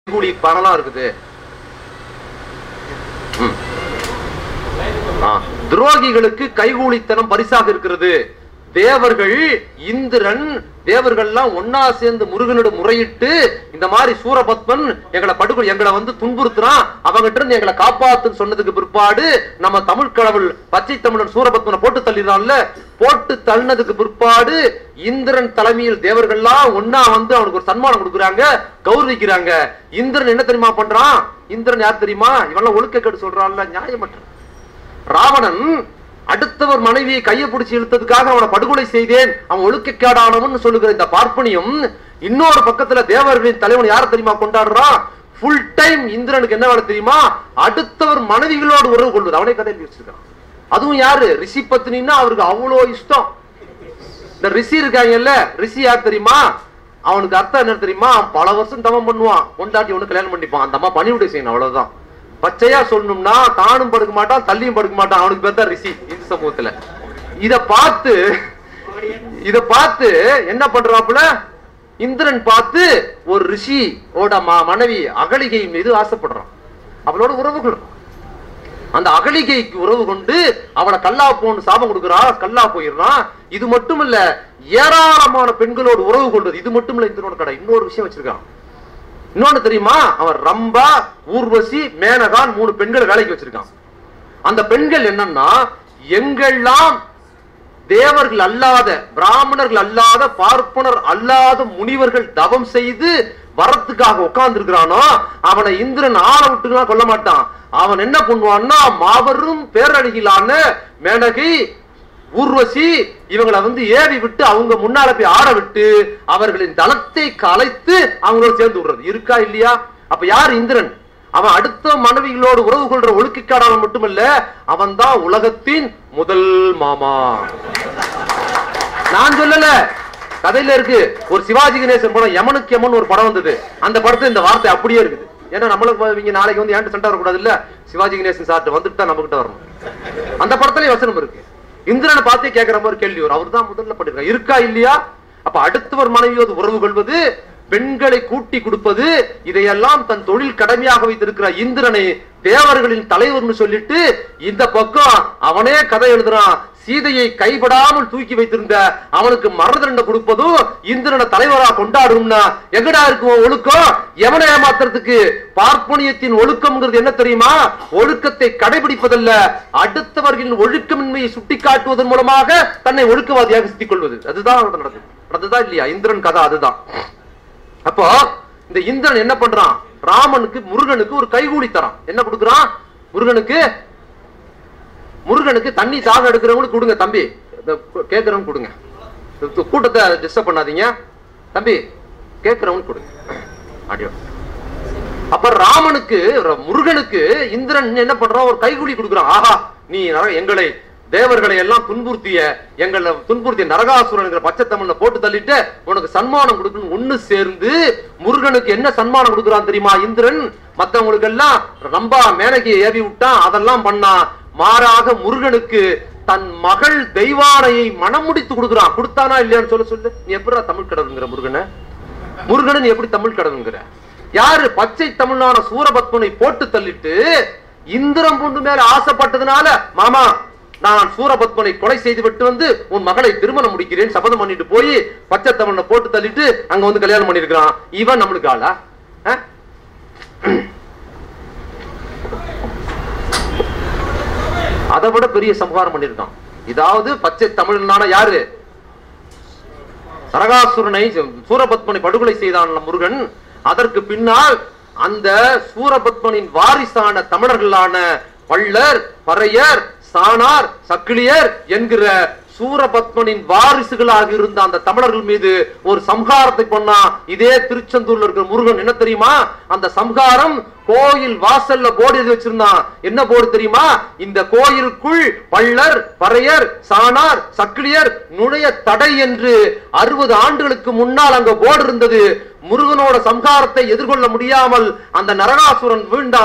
கூலி பணம்லாம் இருக்குது ம். ஆ, துரோகிகளுக்கு கைகூலித்தனம் பரிசாக இருக்கிறது தேவர்கள் இந்திரன் தேவர்கள்லாம் ஒன்னா சேர்ந்து முருகனிடம் முறையிட்டு இந்த மாதிரி சூரபத்மன் எங்களை படுகொலை எங்களை வந்து துன்புறுத்துறான் அவங்கிட்ட இருந்து எங்களை காப்பாத்துன்னு சொன்னதுக்கு பிற்பாடு நம்ம தமிழ் கடவுள் பச்சை தமிழன் சூரபத்மனை போட்டு தள்ளிடுறான்ல போட்டு தள்ளினதுக்கு பிற்பாடு இந்திரன் தலைமையில் தேவர்கள்லாம் ஒன்னா வந்து அவனுக்கு ஒரு சன்மானம் கொடுக்குறாங்க கௌரவிக்கிறாங்க இந்திரன் என்ன தெரியுமா பண்றான் இந்திரன் யார் தெரியுமா இவெல்லாம் ஒழுக்கக்கேடு சொல்றான்ல நியாயமற்ற ராவணன் அடுத்தவர் மனைவியை கையை பிடிச்சு இழுத்ததுக்காக அவனை படுகொலை செய்தேன் அவன் ஒழுக்கக்கேடானவன் சொல்லுகிற இந்த பார்ப்பனியும் இன்னொரு பக்கத்துல தேவர்களின் தலைவன் யார தெரியுமா கொண்டாடுறான் ஃபுல் டைம் இந்திரனுக்கு என்ன வேலை தெரியுமா அடுத்தவர் மனைவிகளோடு உறவு கொள்வது அவனே கதையில் வச்சிருக்கான் அதுவும் யாரு ரிஷி பத்னின்னா அவருக்கு அவ்வளோ இஷ்டம் இந்த ரிஷி இருக்காங்கல்ல ரிஷி யார் தெரியுமா அவனுக்கு அர்த்தம் என்ன தெரியுமா அவன் பல வருஷம் தவம் பண்ணுவான் கொண்டாட்டி ஒண்ணு கல்யாணம் பண்ணிப்பான் அந்த அம்மா பணிவிடை செய்யணும் அவ்வளவுதான் பச்சையா சொல்லணும்னா தானும் படுக்க மாட்டான் தள்ளியும் படுக்க மாட்டான் அவனுக்கு பேர் தான் ரிஷி இந்து சமூகத்துல இத பார்த்து இத பார்த்து என்ன பண்றாப்புல இந்திரன் பார்த்து ஒரு ரிஷி ஓட ம- மனைவி அகலிகை மீது ஆசைப்படுறான் அவளோட உறவு கொள்றான் அந்த அகலிகைக்கு உறவு கொண்டு அவளை கல்லா போன்னு சாபம் கொடுக்குறா கல்லா போயிடுறான் இது மட்டும் இல்ல ஏராளமான பெண்களோடு உறவு கொள்வது இது மட்டும் இல்ல இந்திரனோட கடை இன்னொரு விஷயம் வச்சிருக்கான் இன்னொன்னு தெரியுமா அவன் ரம்பா ஊர்வசி மேனகான் மூணு பெண்கள் வேலைக்கு வச்சிருக்கான் அந்த பெண்கள் என்னன்னா எங்கெல்லாம் தேவர்கள் அல்லாத பிராமணர்கள் அல்லாத பார்ப்பனர் அல்லாத முனிவர்கள் தவம் செய்து வரத்துக்காக உட்கார்ந்து இருக்கிறானோ அவனை இந்திரன் ஆள விட்டுலாம் கொல்ல மாட்டான் அவன் என்ன பண்ணுவான்னா மாபெரும் பேரழகிலான மேனகை ஊர்வசி இவங்களை வந்து ஏவி விட்டு அவங்க முன்னால போய் ஆட விட்டு அவர்களின் தளத்தை கலைத்து அவங்களோட சேர்ந்து விடுறது இருக்கா இல்லையா அப்ப யார் இந்திரன் அவன் அடுத்த மனைவிகளோடு உறவு கொள்ற ஒழுக்கிக்காடாளன் மட்டுமல்ல அவன் தான் உலகத்தின் முதல் மாமா நான் சொல்லல கதையில இருக்கு ஒரு சிவாஜி கணேசன் படம் யமனுக்கு யமன் ஒரு படம் வந்தது அந்த படத்துல இந்த வார்த்தை அப்படியே இருக்குது ஏன்னா நம்மளுக்கு இவங்க நாளைக்கு வந்து ஏன்ட்டு சண்டை வரக்கூடாது இல்ல சிவாஜி கணேசன் சார்ட்டு வந்துட்டு தான் நம்ம கிட்ட வரணும் அந்த படத்துலயும் வசனம் இருக்கு இந்திரனை பார்த்தே கேட்கிற மாதிரி கேள்வி வரும் அவர் தான் முதல்ல பண்ணிருக்காரு இருக்கா இல்லையா அப்ப அடுத்தவர் மனைவியோடு உறவு கொள்வது பெண்களை கூட்டி கொடுப்பது இதையெல்லாம் தன் தொழில் கடமையாக வைத்திருக்கிற இந்திரனை தேவர்களின் தலைவர்னு சொல்லிட்டு இந்த பக்கம் அவனே கதை எழுதுறான் சீதையை கைபடாமல் தூக்கி வைத்திருந்த அவனுக்கு மரண தண்டனை கொடுப்பதும் இந்திரனை தலைவரா கொண்டாடும்னா எங்கடா இருக்கும் உன் ஒழுக்கம் எவனை ஏமாத்துறதுக்கு பார்ப்பனியத்தின் ஒழுக்கம்ங்கிறது என்ன தெரியுமா ஒழுக்கத்தை கடைபிடிப்பதல்ல அடுத்தவர்களின் ஒழுக்கமின்மையை சுட்டிக்காட்டுவதன் மூலமாக தன்னை ஒழுக்கவாதியாக சுத்திக் கொள்வது அதுதான் நடந்தது நடந்ததா இல்லையா இந்திரன் கதை அதுதான் அப்போ இந்த இந்திரன் என்ன பண்றான் ராமனுக்கு முருகனுக்கு ஒரு கைகூலி தரான் என்ன கொடுக்குறான் முருகனுக்கு முருகனுக்கு தண்ணி தாக எடுக்கிறவங்களுக்கு கொடுங்க தம்பி இந்த கு- கேட்கிறவங்க கொடுங்க இந்த கூட்டத்தை டிஸ்டர்ப் பண்ணாதீங்க தம்பி கேட்கிறவங்க கொடுங்க அடியோ அப்ப ராமனுக்கு ர- முருகனுக்கு இந்திரன் என்ன பண்றான் ஒரு கைகூலி கொடுக்குறான் ஆஹா நீ நர- எங்களை தேவர்களை எல்லாம் துன்புறுத்திய எங்களை துன்புறுத்திய நரகாசுரன் பச்சை தமிழ்ல போட்டு தள்ளிட்டு உனக்கு சன்மானம் கொடுக்கணும் ஒண்ணு சேர்ந்து முருகனுக்கு என்ன சன்மானம் கொடுக்குறான் தெரியுமா இந்திரன் மத்தவங்களுக்கு எல்லாம் ரம்பா மேனகியை ஏவி விட்டான் அதெல்லாம் பண்ணான் மாறாக முருகனுக்கு தன் மகள் தெய்வானையை மனம் முடித்து கொடுக்குறான் கொடுத்தானா இல்லையான்னு சொல்ல சொல்லு நீ எப்படிடா தமிழ் கடவுளுங்கிற முருகனை முருகனை நீ எப்படி தமிழ் கடவுளுங்கிற யாரு பச்சை தமிழான சூரபத்மனை போட்டு தள்ளிட்டு இந்திரம் பூண்டு மேல ஆசைப்பட்டதுனால மாமா நான் சூரபத்மனை கொலை செய்து விட்டு வந்து உன் மகளை திருமணம் முடிக்கிறேன் சபதம் பண்ணிட்டு போய் பச்சை தமிழனை போட்டு தள்ளிட்டு அங்க வந்து கல்யாணம் பண்ணிருக்கிறான் இவன் நம்மளுக்கு ஆளா ஆ? அதை விட பெரிய சம்ஹாரம் பண்ணிருக்கான் இதாவது பச்சை தமிழனான யாரு நரகாசுரனை சூரபத்மனை படுகொலை செய்தான் முருகன் அதற்கு பின்னால் அந்த சூரபத்மனின் வாரிசான தமிழர்களான பள்ளர் பறையர் சாணார் சக்கிலியர் என்கிற சூரபத்மனின் வாரிசுகளாக இருந்த அந்த தமிழர்கள் மீது ஒரு சம்ஹாரத்தை பண்ணா இதே திருச்செந்தூர்ல இருக்கிற முருகன் என்ன தெரியுமா அந்த சம்ஹாரம் கோயில் வாசல்ல போர்டு எழுதி வச்சிருந்தான் என்ன போர்டு தெரியுமா இந்த கோயிலுக்குள் பள்ளர் பறையர் சாணார் சக்கிலியர் நுழைய தடை என்று அறுபது ஆண்டுகளுக்கு முன்னால் அங்க போர்டு இருந்தது முருகனோட சம்ஹாரத்தை எதிர்கொள்ள முடியாமல் அந்த நரகாசுரன் வீண்டான்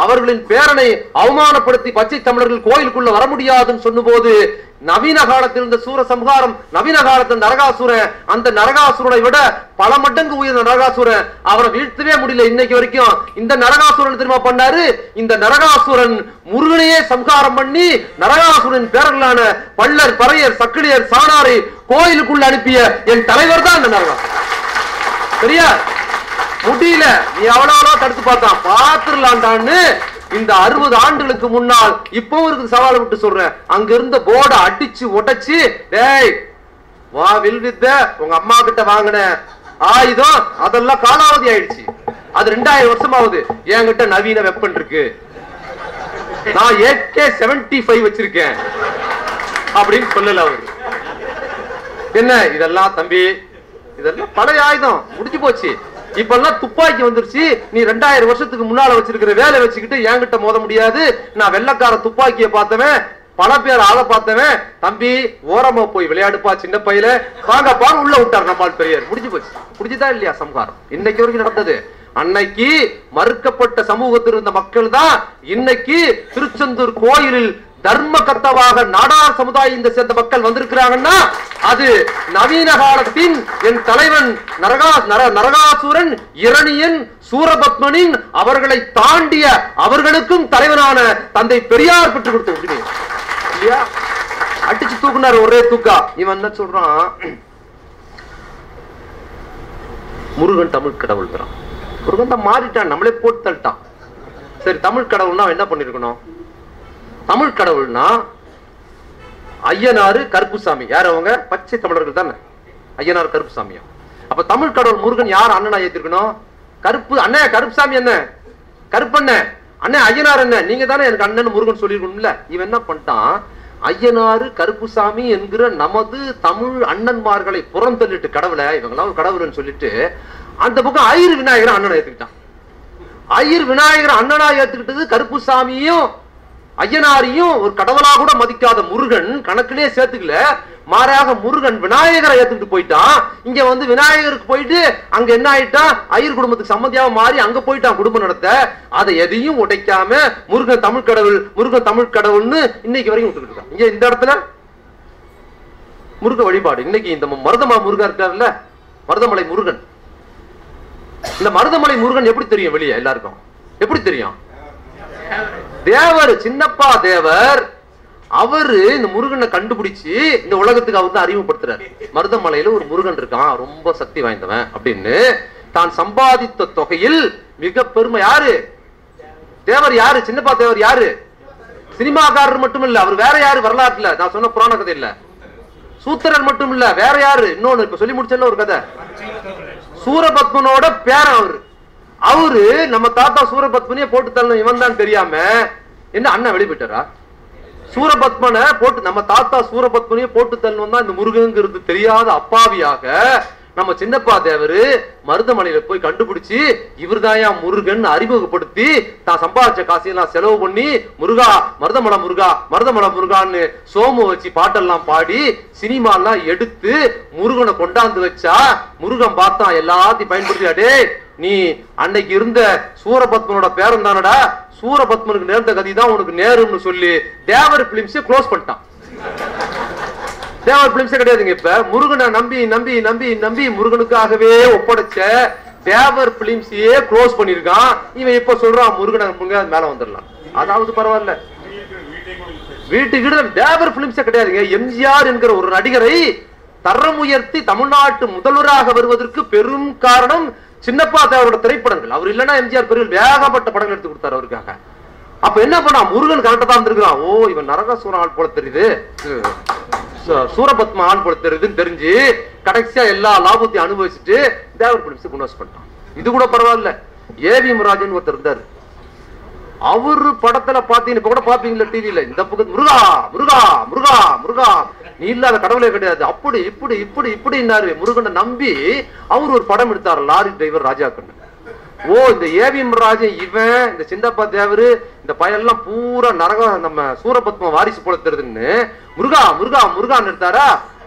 அவர்களின் பேரனை அவமானப்படுத்தி பச்சை தமிழர்கள் கோயிலுக்குள்ள வர முடியாதுன்னு சொன்னபோது நவீன காலத்தில் இந்த சூர சம்ஹாரம் நவீன காலத்தில் நரகாசுரன் அந்த நரகாசுரனை விட பல மடங்கு உயர்ந்த நரகாசுரன் அவரை வீழ்த்தவே முடியல இன்னைக்கு வரைக்கும் இந்த நரகாசுரன் திரும்ப பண்ணாரு இந்த நரகாசுரன் முருகனையே சம்ஹாரம் பண்ணி நரகாசுரன் பேரர்களான பள்ளர் பறையர் சக்கிலியர் சாணாரை கோயிலுக்குள்ள அனுப்பிய என் தலைவர் தான் இந்த நரகாசுரன் சரியா முடியல நீ எவ்வளவு தடுத்து பார்த்தான் பாத்துடலான்டான்னு இந்த அறுபது ஆண்டுகளுக்கு முன்னால் இப்பவும் இருக்கு சவால் விட்டு சொல்றேன் அங்க இருந்த போர்டை அடிச்சு உடைச்சு டேய் வா வில் வித்த உங்க அம்மா கிட்ட வாங்கின ஆயுதம் அதெல்லாம் காலாவதி ஆயிடுச்சு அது ரெண்டாயிரம் வருஷம் ஆகுது என்கிட்ட நவீன வெப்பன் இருக்கு நான் ஏகே செவன்டி ஃபைவ் வச்சிருக்கேன் அப்படின்னு சொல்லல அவரு என்ன இதெல்லாம் தம்பி இதெல்லாம் பழைய ஆயுதம் முடிஞ்சு போச்சு இப்ப எல்லாம் துப்பாக்கி வந்துருச்சு நீ ரெண்டாயிரம் வருஷத்துக்கு முன்னால வச்சிருக்கிற வேலை வச்சுக்கிட்டு என்கிட்ட மோத முடியாது நான் வெள்ளக்கார துப்பாக்கிய பார்த்தவன் பல பேர் ஆளை பார்த்தவன் தம்பி ஓரமா போய் விளையாடுப்பா சின்ன பையில வாங்கப்பா உள்ள விட்டார் நம்மால் பெரியர் முடிஞ்சு போச்சு முடிஞ்சுதா இல்லையா சம்ஹாரம் இன்னைக்கு வரைக்கும் நடந்தது அன்னைக்கு மறுக்கப்பட்ட சமூகத்தில் இருந்த மக்கள் தான் இன்னைக்கு திருச்செந்தூர் கோயிலில் தர்ம கர்த்தாவாக நாடார் சமுதாயம் இந்த சேர்ந்த மக்கள் வந்திருக்கிறாங்கன்னா அது நவீன காலத்தின் என் தலைவன் நரகா நர- நரகாசுரன் இரணியன் சூரபத்மனின் அவர்களை தாண்டிய அவர்களுக்கும் தலைவனான தந்தை பெரியார் பெற்றுக் கொடுத்த உரிமை இல்லையா அடிச்சு தூக்குனாரு ஒரே தூக்கா இவன் என்ன சொல்றான் முருகன் தமிழ் கடவுள்ங்கிறான் முருகன் தான் மாறிட்டான் நம்மளே போட்டு தள்ளிட்டான் சரி தமிழ் கடவுள்னா அவன் என்ன பண்ணிருக்கணும் தமிழ் கடவுள்னா ஐயனாரு கருப்புசாமி யார் அவங்க பச்சை தமிழர்கள் தானே ஐயனார் கருப்புசாமியா அப்ப தமிழ் கடவுள் முருகன் யார் அண்ணனா ஏத்திருக்கணும் கருப்பு அண்ணே கருப்புசாமி என்ன கருப்பண்ண அண்ணே ஐயனார் என்ன நீங்க தானே எனக்கு அண்ணன் முருகன் சொல்லிருக்கணும்ல இவன் என்ன பண்ணிட்டான் ஐயனாரு கருப்புசாமி என்கிற நமது தமிழ் அண்ணன்மார்களை புறந்தள்ளிட்டு கடவுளை இவங்கெல்லாம் ஒரு கடவுள்னு சொல்லிட்டு அந்த பக்கம் ஐயர் விநாயகரை அண்ணனை ஏத்துக்கிட்டான் ஐயர் விநாயகர் அண்ணனா ஏத்துக்கிட்டது கருப்புசாமியும் ஐயனாரையும் ஒரு கடவுளா கூட மதிக்காத முருகன் கணக்கிலே சேர்த்துக்கல மாறாக முருகன் விநாயகரை ஏத்துக்கிட்டு போயிட்டான் இங்க வந்து விநாயகருக்கு போயிட்டு அங்க என்ன ஆயிட்டான் ஐயர் குடும்பத்துக்கு சம்மதியாம மாறி அங்க போயிட்டான் குடும்பம் நடத்த அதை எதையும் உடைக்காம முருகன் தமிழ் கடவுள் முருகன் தமிழ் கடவுள்னு இன்னைக்கு வரைக்கும் விட்டுக்கிட்டு இருக்கான் இங்க இந்த இடத்துல முருக வழிபாடு இன்னைக்கு இந்த மருதமா முருகன் இருக்காருல்ல மருதமலை முருகன் இந்த மருதமலை முருகன் எப்படி தெரியும் வெளியே எல்லாருக்கும் எப்படி தெரியும் தேவர் சின்னப்பா தேவர் அவரு இந்த முருகனை கண்டுபிடிச்சு இந்த உலகத்துக்கு அவர் தான் அறிமுகப்படுத்துறாரு மருதமலையில ஒரு முருகன் இருக்கான் ரொம்ப சக்தி வாய்ந்தவன் அப்படின்னு தான் சம்பாதித்த தொகையில் மிக பெருமை யாரு தேவர் யாரு சின்னப்பா தேவர் யாரு சினிமாக்காரர் மட்டும் இல்ல அவர் வேற யாரு வரலாற்றுல நான் சொன்ன புராண கதை இல்ல சூத்திரர் மட்டும் இல்ல வேற யாரு இன்னொன்னு இப்ப சொல்லி முடிச்சல ஒரு கதை சூரபத்மனோட பேரன் அவரு அவரு நம்ம தாத்தா சூரபத்மனையே போட்டு தள்ளணும் இவன் தான் தெரியாம என்ன அண்ணன் வெளிய போயிட்டாரா சூரபத்மனை போட்டு நம்ம தாத்தா சூரபத்மனையே போட்டு தள்ளணும் தான் இந்த முருகங்கிறது தெரியாத அப்பாவியாக நம்ம சின்னப்பா தேவரு மருதமலையில போய் கண்டுபிடிச்சு இவர்தாயா முருகன் அறிமுகப்படுத்தி தான் சம்பாதிச்ச காசையெல்லாம் செலவு பண்ணி முருகா மருதமலை முருகா மருதமலை முருகான்னு சோமு வச்சு பாட்டெல்லாம் பாடி சினிமாலாம் எடுத்து முருகனை கொண்டாந்து வச்சா முருகன் பார்த்தான் எல்லாத்தையும் பயன்படுத்தி டேய் நீ அன்னைக்கு இருந்த சூரபத்மனோட பேரன் தானடா சூரபத்மனுக்கு நேர்ந்த கதி தான் உனக்கு நேரும்னு சொல்லி தேவர் பிலிம்ஸை க்ளோஸ் பண்ணிட்டான் தேவர் பிலிம்ஸே கிடையாதுங்க இப்ப முருகனை நம்பி நம்பி நம்பி நம்பி முருகனுக்காகவே ஒப்படைச்ச தேவர் பிலிம்ஸையே க்ளோஸ் பண்ணிருக்கான் இவன் இப்ப சொல்றான் முருகனை நம்புங்க மேல வந்துடலாம் அதாவது பரவாயில்ல வீட்டுக்கு தேவர் பிலிம்ஸே கிடையாதுங்க எம்ஜிஆர் என்கிற ஒரு நடிகரை தரம் உயர்த்தி தமிழ்நாட்டு முதல்வராக வருவதற்கு பெரும் காரணம் சின்னப்பா தேவரோட திரைப்படங்கள் அவர் இல்லைன்னா எம்ஜிஆர் பெரிய வேகப்பட்ட படங்கள் எடுத்து கொடுத்தாரு அவருக்காக அப்ப என்ன பண்ணா முருகன் கரெக்டா தான் இருந்திருக்கான் ஓ இவன் நரகாசுரன் ஆள் போல தெரியுது சு- சூரபத்ம ஆள் போல தெரியுதுன்னு தெரிஞ்சு கடைசியா எல்லா லாபத்தையும் அனுபவிச்சுட்டு தேவர் பிலிம்ஸ் குணோஸ் பண்ணிட்டான் இது கூட பரவாயில்ல ஏவி முராஜன் ஒருத்தர் இருந்தாரு அவரு படத்துல பாத்தீங்க இப்ப கூட பாப்பீங்களா டிவில இந்த பக்கத்து முருகா முருகா முருகா முருகா நீ இல்லாத கடவுளே கிடையாது அப்படி இப்படி இப்படி இப்படின்னாரு முருகனை நம்பி அவர் ஒரு படம் எடுத்தாரு லாரி டிரைவர் ராஜா கண்ணு ஓ இந்த ஏவிஎம் ராஜன் இவன் இந்த சின்னப்பா தேவரு இந்த பயெல்லாம் பூரா நரக நம்ம சூரபத்ம வாரிசு போல தெரியுதுன்னு முருகா முருகா முருகான்னு எடுத்தாரா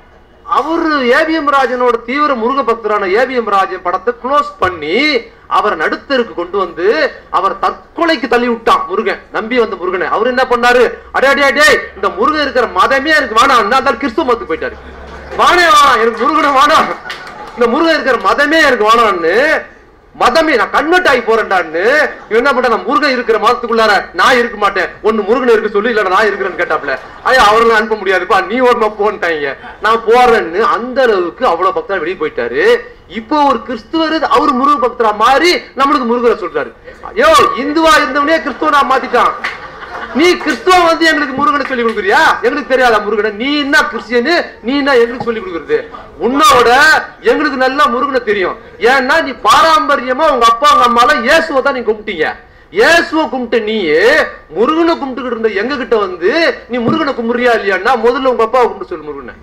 அவரு ஏபிஎம் ராஜனோட தீவிர முருக பக்தரான ஏபிஎம் ராஜன் படத்தை க்ளோஸ் பண்ணி அவரை நடுத்தருக்கு கொண்டு வந்து அவர் தற்கொலைக்கு தள்ளி விட்டான் முருகன் நம்பி வந்த முருகனை அவர் என்ன பண்ணாரு அடே அடே அடே இந்த முருகன் இருக்கிற மதமே எனக்கு வேணாம் அந்த கிறிஸ்துவ மதத்துக்கு போயிட்டாரு வானே வா எனக்கு முருகனை வேணாம் இந்த முருகன் இருக்கிற மதமே எனக்கு வேணாம்னு மதமே நான் கன்வெர்ட் ஆகி போறேன்டான்னு இவன் என்ன பண்ண நான் முருகன் இருக்கிற மதத்துக்குள்ளார நான் இருக்க மாட்டேன் ஒன்னு முருகன் இருக்க சொல்லி இல்ல நான் இருக்கிறேன்னு கேட்டாப்ல ஐயா அவர்களும் அனுப்ப முடியாதுப்பா நீ ஒரு போன்ட்டாங்க நான் போறேன்னு அந்த அளவுக்கு அவ்வளவு பக்தரா வெளியே போயிட்டாரு இப்போ ஒரு கிறிஸ்துவர் அவர் முருக பக்தரா மாறி நம்மளுக்கு முருகரை சொல்றாரு ஐயோ இந்துவா இருந்தவனே கிறிஸ்துவனா மாத்திட்டான் நீ கிறிஸ்துவ வந்து எங்களுக்கு முருகனை சொல்லி கொடுக்குறியா எங்களுக்கு தெரியாதா முருகனை நீ என்ன கிறிஸ்டியனு நீ என்ன எங்களுக்கு சொல்லி கொடுக்குறது உன்னோட எங்களுக்கு நல்லா முருகனை தெரியும் ஏன்னா நீ பாரம்பரியமா உங்க அப்பா உங்க அம்மால இயேசுவை தான் நீ கும்பிட்டீங்க இயேசுவை கும்பிட்ட நீ முருகனை கும்பிட்டுக்கிட்டு இருந்த எங்க கிட்ட வந்து நீ முருகனை கும்பிடுறியா இல்லையான்னா முதல்ல உங்க அப்பாவை கும்பிட்டு சொல்லு முருகனை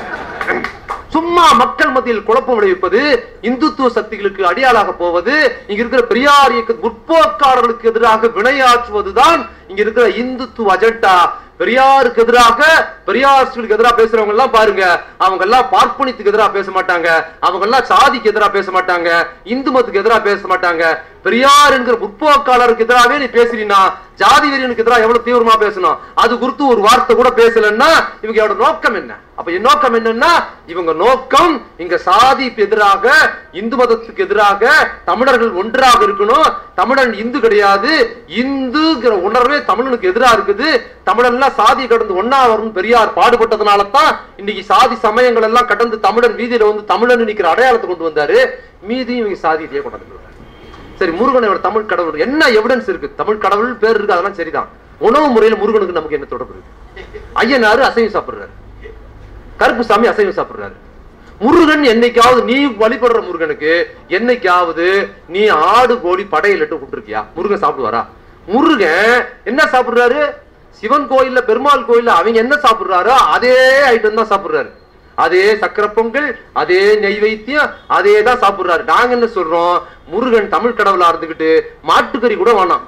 சும்மா மக்கள் மத்தியில் குழப்பம் விளைவிப்பது இந்துத்துவ சக்திகளுக்கு அடியாளாக போவது இங்க இருக்கிற பெரியார் இயக்க முற்போக்காளர்களுக்கு எதிராக வினையாற்றுவதுதான் இங்க இருக்கிற இந்துத்துவ அஜெண்டா பெரியாருக்கு எதிராக பெரியார்களுக்கு எதிராக பேசுறவங்க எல்லாம் பாருங்க அவங்க எல்லாம் பார்ப்பனியத்துக்கு எதிராக பேச மாட்டாங்க அவங்க எல்லாம் சாதிக்கு எதிராக பேச மாட்டாங்க இந்து மதத்துக்கு எதிராக பேச மாட்டாங்க பெரியார் என்கிற முற்போக்காளருக்கு எதிராகவே நீ பேசுறீனா ஜாதி வெறியனுக்கு எதிராக எவ்வளவு தீவிரமா பேசணும் அது குறித்து ஒரு வார்த்தை கூட பேசலன்னா இவங்க நோக்கம் என்ன அப்ப என் நோக்கம் என்னன்னா இவங்க நோக்கம் இங்க சாதிக்கு எதிராக இந்து மதத்துக்கு எதிராக தமிழர்கள் ஒன்றாக இருக்கணும் தமிழன் இந்து கிடையாது இந்துங்கிற உணர்வே தமிழனுக்கு எதிராக இருக்குது தமிழன்லாம் சாதி கடந்து ஒன்னா வரும் பெரியார் பாடுபட்டதுனால தான் இன்னைக்கு சாதி சமயங்கள் எல்லாம் கடந்து தமிழன் வீதியில வந்து தமிழன் நிக்கிற அடையாளத்தை கொண்டு வந்தாரு மீதியும் இவங்க சாதியத்தையே கொண்டு வந்து சரி முருகனோட தமிழ் கடவுள் என்ன எவிடன்ஸ் இருக்கு தமிழ் கடவுள் பேர் இருக்கு அதெல்லாம் சரிதான் உணவு முறையில முருகனுக்கு நமக்கு என்ன தொடர்பு இருக்கு ஐயனாரு அசைவம் சாப்பிடுறாரு கருப்பு சாமி அசைவம் சாப்பிடுறாரு முருகன் என்னைக்காவது நீ வழிபடுற முருகனுக்கு என்னைக்காவது நீ ஆடு கோழி படையிலிட்டு விட்டுருக்கியா முருகன் சாப்பிடுவாரா முருகன் என்ன சாப்பிடுறாரு சிவன் கோயில்ல பெருமாள் கோயில்ல அவங்க என்ன சாப்பிடுறாரோ அதே ஐட்டம் தான் சாப்பிடுறாரு அதே சக்கரை பொங்கல் அதே நெய்வேத்தியம் அதே தான் சாப்பிடுறாரு நாங்க என்ன சொல்றோம் முருகன் தமிழ் கடவுளா இருந்துகிட்டு மாட்டுக்கறி கூட வேணாம்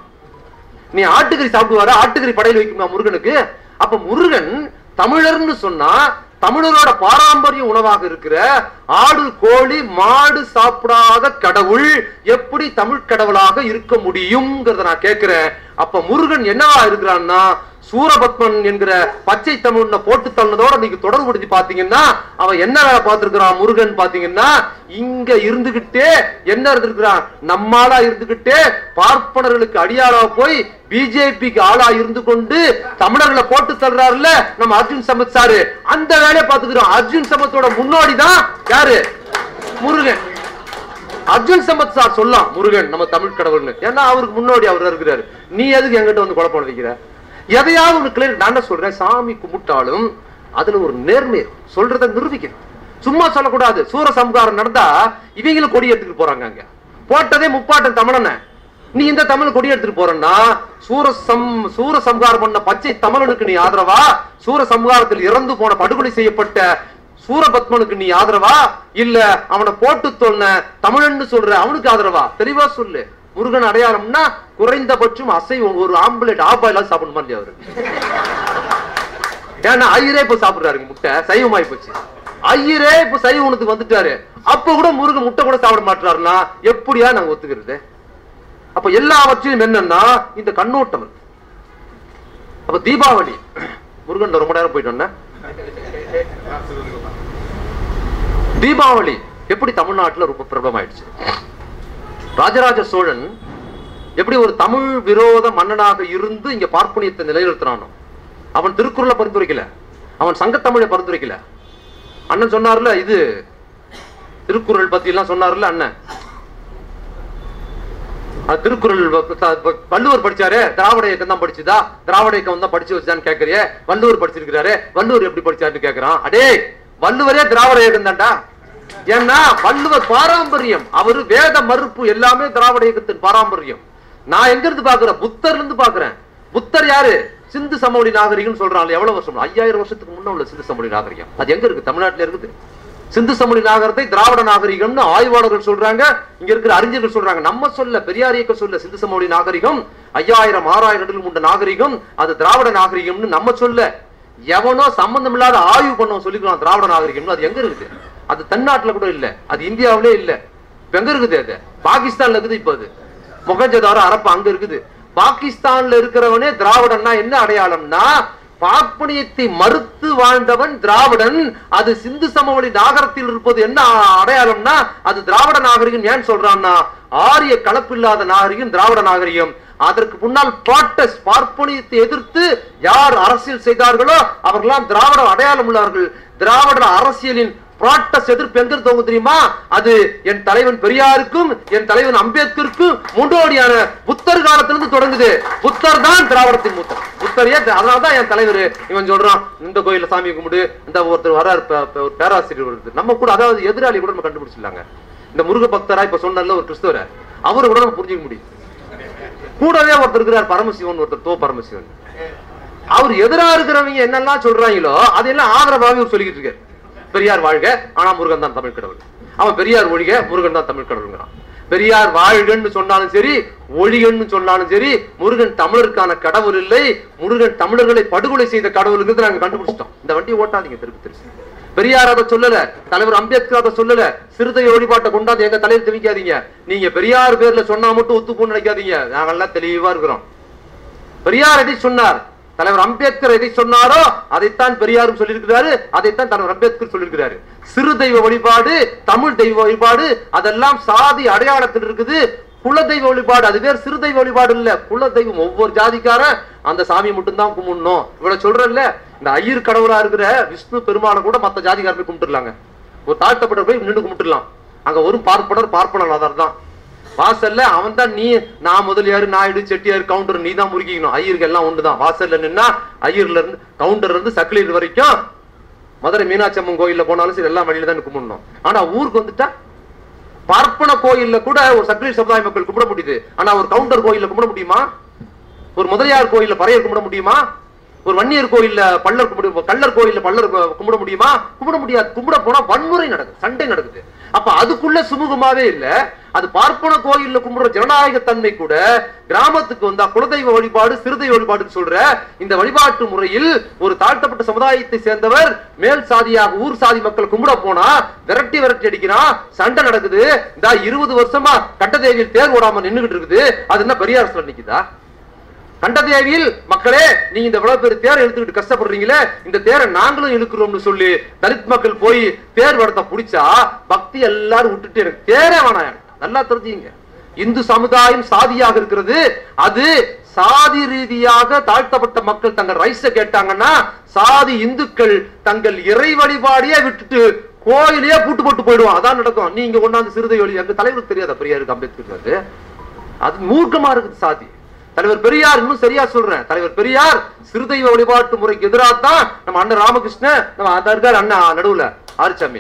நீ ஆட்டுக்கறி சாப்பிடுவாரா ஆட்டுக்கறி படையில் வைக்குமா முருகனுக்கு அப்ப முருகன் தமிழர்னு சொன்னா தமிழரோட பாரம்பரிய உணவாக இருக்கிற ஆடு கோழி மாடு சாப்பிடாத கடவுள் எப்படி தமிழ் கடவுளாக இருக்க முடியுங்கிறத நான் கேட்கிறேன் அப்ப முருகன் என்னவா இருக்கிறான்னா சூரபத்மன் என்கிற பச்சை தமிழ்ன போட்டு தள்ளதோட நீங்க தொடர்புபடுத்தி பாத்தீங்கன்னா அவன் என்ன வேலை பார்த்திருக்கிறான் முருகன் பாத்தீங்கன்னா இங்க இருந்துகிட்டே என்ன இருந்திருக்கிறான் நம்மாளா இருந்துகிட்டே பார்ப்பனர்களுக்கு அடியாளா போய் பிஜேபிக்கு ஆளா இருந்து கொண்டு தமிழர்களை போட்டு தள்ளுறாருல்ல நம்ம அர்ஜுன் சம்பத் சாரு அந்த வேலையை பார்த்துக்கிறோம் அர்ஜுன் சம்பத்தோட முன்னோடி தான் யாரு முருகன் அர்ஜுன் சம்பத் சார் சொல்லலாம் முருகன் நம்ம தமிழ் கடவுள்னு ஏன்னா அவருக்கு முன்னோடி அவர் இருக்கிறாரு நீ எதுக்கு என்கிட்ட வந்து குழப்பம் வைக்கிற எதையாவது ஒண்ணு கிளியர் நான் என்ன சொல்றேன் சாமி கும்பிட்டாலும் அதுல ஒரு நேர்மை இருக்கும். சொல்றதை நிரூபிக்கணும் சும்மா சொல்லக்கூடாது சூர சம்காரம் நடந்தா இவங்களும் கொடி எடுத்துட்டு போறாங்க அங்க போட்டதே முப்பாட்டன் தமிழனை நீ இந்த தமிழ் கொடி எடுத்துட்டு போறன்னா சூர சம் சூர சம்ஹாரம் பண்ண பச்சை தமிழனுக்கு நீ ஆதரவா சூர சம்ஹாரத்தில் இறந்து போன படுகொலை செய்யப்பட்ட சூரபத்மனுக்கு நீ ஆதரவா இல்ல அவனை போட்டு சொன்ன தமிழன்னு சொல்ற அவனுக்கு ஆதரவா தெளிவா சொல்லு முருகன் அடையாளம்னா குறைந்தபட்சம் அசைவம் ஒரு ஆம்புலேட் ஆஃப் ஆயிலாவது சாப்பிடணுமா இல்லையா அவரு ஏன்னா ஐயரே இப்ப சாப்பிடுறாருங்க முட்டை சைவமாயி போச்சு ஐயரே இப்ப சைவ உணத்துக்கு வந்துட்டாரு அப்ப கூட முருகன் முட்டை கூட சாப்பிட மாட்டாருன்னா எப்படியா நாங்க ஒத்துக்கிறது அப்ப எல்லாவற்றையும் என்னன்னா இந்த கண்ணோட்டம் இருக்கு. அப்ப தீபாவளி முருகன் ரொம்ப நேரம் போயிட்டு வந்தேன் தீபாவளி எப்படி தமிழ்நாட்டுல ரொம்ப பிரபலமாயிடுச்சு ராஜராஜ சோழன் எப்படி ஒரு தமிழ் விரோத மன்னனாக இருந்து இங்க பார்ப்பனியத்தை நிலைநிறுத்தினானோ அவன் திருக்குறளை பரிந்துரைக்கல அவன் சங்கத்தமிழை பரிந்துரைக்கல அண்ணன் சொன்னார்ல இது திருக்குறள் பத்தி எல்லாம் சொன்னார்ல அண்ணன் அது திருக்குறள் வ- த- வ- வள்ளுவர் படிச்சாரு திராவிட இயக்கம் தான் படிச்சுதா திராவிட இயக்கம் தான் படிச்சு வச்சுதான்னு கேக்குறியே வள்ளுவர் படிச்சிருக்கிறாரு வள்ளுவர் எப்படி படிச்சாருன்னு கேக்குறான் அடே வள்ளுவரே திராவிட இயக்கம் தான்டா ஏன்னா வள்ளுவர் பாரம்பரியம் அவரு வேத மறுப்பு எல்லாமே திராவிட இயக்கத்தின் பாரம்பரியம் நான் எங்க இருந்து பாக்குறேன் புத்தர்ல இருந்து பாக்குறேன் புத்தர் யாரு சிந்து சமவெளி நாகரிகம் சொல்றாங்க எவ்வளவு வருஷம் ஐயாயிரம் வருஷத்துக்கு முன்ன உள்ள சிந்து சமவெளி நாகரிகம் அது எங்க இருக்கு தமிழ்நாட்டுல இருக்குது சிந்து சமவெளி நாகரத்தை திராவிட நாகரிகம்னு ஆய்வாளர்கள் சொல்றாங்க இங்க இருக்கிற அறிஞர்கள் சொல்றாங்க நம்ம சொல்ல பெரியார் இயக்கம் சொல்ல சிந்து சமவெளி நாகரிகம் ஐயாயிரம் ஆறாயிரம் இடங்கள் உண்ட நாகரிகம் அது திராவிட நாகரிகம்னு நம்ம சொல்ல எவனோ சம்பந்தம் இல்லாத ஆய்வு பண்ணவன் சொல்லிக்கலாம் திராவிட நாகரிகம் அது எங்க இருக்குது அது தென்னாட்டுல கூட இல்ல அது இந்தியாவிலே இல்ல இப்ப எங்க இருக்குது அது பாகிஸ்தான்ல இருக்குது இப்ப அது முகஜதாரோ அரப்பா அங்க இருக்குது பாகிஸ்தான்ல இருக்கிறவனே திராவிடன்னா என்ன அடையாளம்னா பார்ப்பனியத்தை மறுத்து வாழ்ந்தவன் திராவிடன் அது சிந்து சமவெளி நாகரத்தில் இருப்பது என்ன அடையாளம்னா அது திராவிட நாகரிகம் ஏன் சொல்றான்னா ஆரிய கலப்பில்லாத நாகரிகம் திராவிட நாகரிகம் அதற்கு முன்னால் பாட்டஸ் பார்ப்பனியத்தை எதிர்த்து யார் அரசியல் செய்தார்களோ அவர்களாம் திராவிட அடையாளம் உள்ளார்கள் திராவிட அரசியலின் புராட்டஸ் எதிர்ப்பு எங்க தோங்க தெரியுமா அது என் தலைவன் பெரியாருக்கும் என் தலைவன் அம்பேத்கருக்கும் முன்னோடியான புத்தர் காலத்திலிருந்து தொடங்குது புத்தர் தான் திராவிடத்தின் மூத்தர் புத்தரையே அதனாலதான் என் தலைவர் இவன் சொல்றான் இந்த கோயில்ல சாமி கும்பிடு இந்த ஒருத்தர் வராரு ப- ப- ஒரு பேராசிரியர் வருது நம்ம கூட அதாவது எதிராளி கூட நம்ம கண்டுபிடிச்சிடலாங்க இந்த முருக பக்தரா இப்ப சொன்னல ஒரு கிறிஸ்தவர அவரு கூட நம்ம புரிஞ்சுக்க முடியும் கூடவே ஒருத்தர் இருக்கிறார் பரமசிவன் ஒருத்தர் தோ பரமசிவன் அவர் எதிரா இருக்கிறவங்க என்னெல்லாம் சொல்றாங்களோ அதெல்லாம் ஆதரவாக இவர் சொல்லிக்கிட்டு இருக்காரு பெரியார் வாழ்க ஆனா முருகன் தான் தமிழ் கடவுள் அவன் பெரியார் ஒழிக முருகன் தான் தமிழ் கடவுள்ங்கிறான் பெரியார் வாழ்கன்னு சொன்னாலும் சரி ஒழிகன்னு சொன்னாலும் சரி முருகன் தமிழருக்கான கடவுள் இல்லை முருகன் தமிழர்களை படுகொலை செய்த கடவுளுங்கிறது நாங்க கண்டுபிடிச்சிட்டோம் இந்த வண்டியை ஓட்டாதீங்க திருப்பி திருப்பி பெரியார் அதை சொல்லல தலைவர் அம்பேத்கர் அதை சொல்லல சிறுத்தை வழிபாட்டை கொண்டாந்து எங்க தலையில் திணிக்காதீங்க நீங்க பெரியார் பேர்ல சொன்னா மட்டும் ஒத்துப்போன்னு நினைக்காதீங்க நாங்கெல்லாம் தெளிவா இருக்கிறோம் பெரியார் எதை சொன்னார் தலைவர் அம்பேத்கர் எதை சொன்னாரோ அதைத்தான் பெரியாரும் சொல்லியிருக்கிறாரு அதைத்தான் தலைவர் அம்பேத்கர் சொல்லியிருக்கிறாரு சிறு தெய்வ வழிபாடு தமிழ் தெய்வ வழிபாடு அதெல்லாம் சாதி அடையாளத்தில் இருக்குது குல தெய்வ வழிபாடு அது பேர் சிறு தெய்வ வழிபாடு இல்ல குல தெய்வம் ஒவ்வொரு ஜாதிக்காரன் அந்த சாமியை மட்டும்தான் கும்பிடணும் இவ்வளவு சொல்றேன்ல இந்த ஐயர் கடவுளா இருக்கிற விஷ்ணு பெருமானை கூட மத்த ஜாதிக்காரர் போய் கும்பிட்டுலாங்க ஒரு தாழ்த்தப்பட்ட போய் நின்று கும்பிட்டுலாம் அங்க வரும் பார்ப்பனர் பார்ப்பனர் தான் வாசல்ல அவன் தான் நீ நான் முதலியாரு நாயுடு செட்டியார் கவுண்டர் நீ தான் முறுக்கிக்கணும் ஐயருக்கு எல்லாம் ஒண்ணுதான் வாசல்ல நின்னா ஐயர்ல இருந்து கவுண்டர்ல இருந்து சக்கிலியர் வரைக்கும் மதுரை மீனாட்சி அம்மன் கோயில்ல போனாலும் சரி எல்லாம் வழியில தான் கும்பிடணும் ஆனா ஊருக்கு வந்துட்டா பார்ப்பன கோயில்ல கூட ஒரு சக்கிலியர் சமுதாய மக்கள் கும்பிட முடியுது ஆனா ஒரு கவுண்டர் கோயில்ல கும்பிட முடியுமா ஒரு முதலியார் கோயில்ல பறையர் கும்பிட முடியுமா ஒரு வன்னியர் கோயில்ல பல்லர் கும்பிட கள்ளர் கோயில்ல பல்லர் கு- கும்பிட முடியுமா கும்பிட முடியாது கும்பிட போனா வன்முறை நடக்குது சண்டை நடக்குது அப்ப அதுக்குள்ள சுமூகமாவே இல்ல அது பார்ப்பன கோயில்ல கும்பிடுற ஜனநாயக தன்மை கூட கிராமத்துக்கு வந்தா குலதெய்வ வழிபாடு சிறுதெய்வ வழிபாடுன்னு சொல்ற இந்த வழிபாட்டு முறையில் ஒரு தாழ்த்தப்பட்ட சமுதாயத்தை சேர்ந்தவர் மேல் சாதியாக ஊர் சாதி மக்கள் கும்பிட போனா விரட்டி விரட்டி அடிக்கிறான் சண்டை நடக்குது இந்த இருபது வருஷமா கட்டதேவியில் தேர் ஓடாம நின்னுகிட்டு இருக்குது அது என்ன பெரியார் அரசுல நிக்குதா கண்டதேவியில் மக்களே நீங்க இந்த இவ்வளவு பேர் தேரை இழுத்துக்கிட்டு கஷ்டப்படுறீங்களே இந்த தேரை நாங்களும் இழுக்கிறோம்னு சொல்லி தலித் மக்கள் போய் தேர் வடத்தை புடிச்சா பக்தி எல்லாரும் விட்டுட்டு எனக்கு தேரே வேணாம் எனக்கு. நல்லா தெரிஞ்சுங்க இந்து சமுதாயம் சாதியாக இருக்கிறது அது சாதி ரீதியாக தாழ்த்தப்பட்ட மக்கள் தங்கள் ரைஸ கேட்டாங்கன்னா சாதி இந்துக்கள் தங்கள் இறை வழிபாடையே விட்டுட்டு கோயிலையே பூட்டு போட்டு போயிடுவான் அதான் நடக்கும் நீங்க கொண்டாந்து சிறுதை வழி எங்க தலைவருக்கு தெரியாதா பெரியாருக்கு அம்பேத்கர் அது அது மூர்க்கமா இருக்குது சாதி தலைவர் பெரியார் இன்னும் சரியா சொல்றேன் தலைவர் பெரியார் சிறுதெய்வ வழிபாட்டு முறைக்கு எதிராக தான் நம்ம அண்ணன் ராமகிருஷ்ணன் நம்ம அதான் இருக்காரு அண்ணன் நடுவுல ஆரிச்சாமி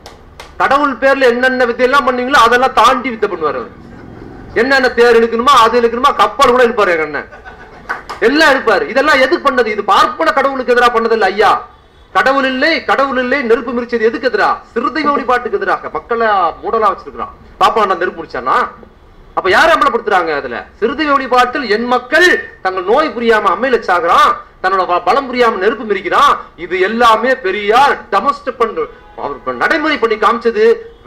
கடவுள் பேர்ல என்னென்ன வித்தையெல்லாம் பண்ணீங்களோ அதெல்லாம் தாண்டி வித்தை பண்ணுவார் அவர் என்னென்ன தேர் இழுக்கணுமா அது இழுக்கணுமா கப்பல் கூட இழுப்பாரு எங்க அண்ணன் எல்லாம் இருப்பாரு இதெல்லாம் எதுக்கு பண்ணது இது பார்ப்பன கடவுளுக்கு எதிராக பண்ணது இல்ல ஐயா கடவுள் இல்லை கடவுள் இல்லை நெருப்பு மிரிச்சது எதுக்கு எதிரா சிறுதெய்வ வழிபாட்டுக்கு எதிராக மக்களை மூடலா வச்சிருக்கிறான் பாப்பா நான் நெருப்பு முடிச்சானா அப்ப யார் அமலப்படுத்துறாங்க அதுல சிறுதெய்வ வழிபாட்டில் என் மக்கள் தங்கள் நோய் புரியாம அம்மையில சாகுறான் தன்னோட ப- பலம் புரியாம நெருப்பு மிரிக்கிறான் இது எல்லாமே பெரியார் டெமஸ்ட் பண்ற அவர் இப்ப நடைமுறை பண்ணி காமிச்சது